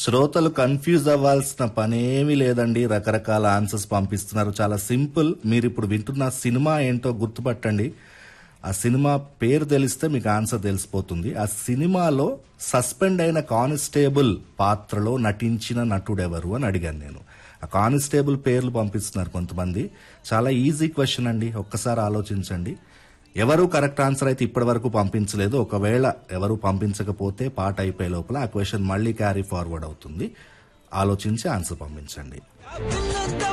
శ్రోతలు కన్ఫ్యూజ్ అవ్వాల్సిన పనేమీ లేదండి రకరకాల ఆన్సర్స్ పంపిస్తున్నారు చాలా సింపుల్ మీరు ఇప్పుడు వింటున్న సినిమా ఏంటో గుర్తుపట్టండి ఆ సినిమా పేరు తెలిస్తే మీకు ఆన్సర్ తెలిసిపోతుంది ఆ సినిమాలో సస్పెండ్ అయిన కానిస్టేబుల్ పాత్రలో నటించిన నటుడెవరు అని అడిగాను నేను ఆ కానిస్టేబుల్ పేర్లు పంపిస్తున్నారు కొంతమంది చాలా ఈజీ క్వశ్చన్ అండి ఒక్కసారి ఆలోచించండి ఎవరు కరెక్ట్ ఆన్సర్ అయితే ఇప్పటి వరకు పంపించలేదు ఒకవేళ ఎవరు పంపించకపోతే పాట అయిపోయే లోపల ఆ క్వశ్చన్ మళ్ళీ క్యారీ ఫార్వర్డ్ అవుతుంది ఆలోచించి ఆన్సర్ పంపించండి పిల్లంతా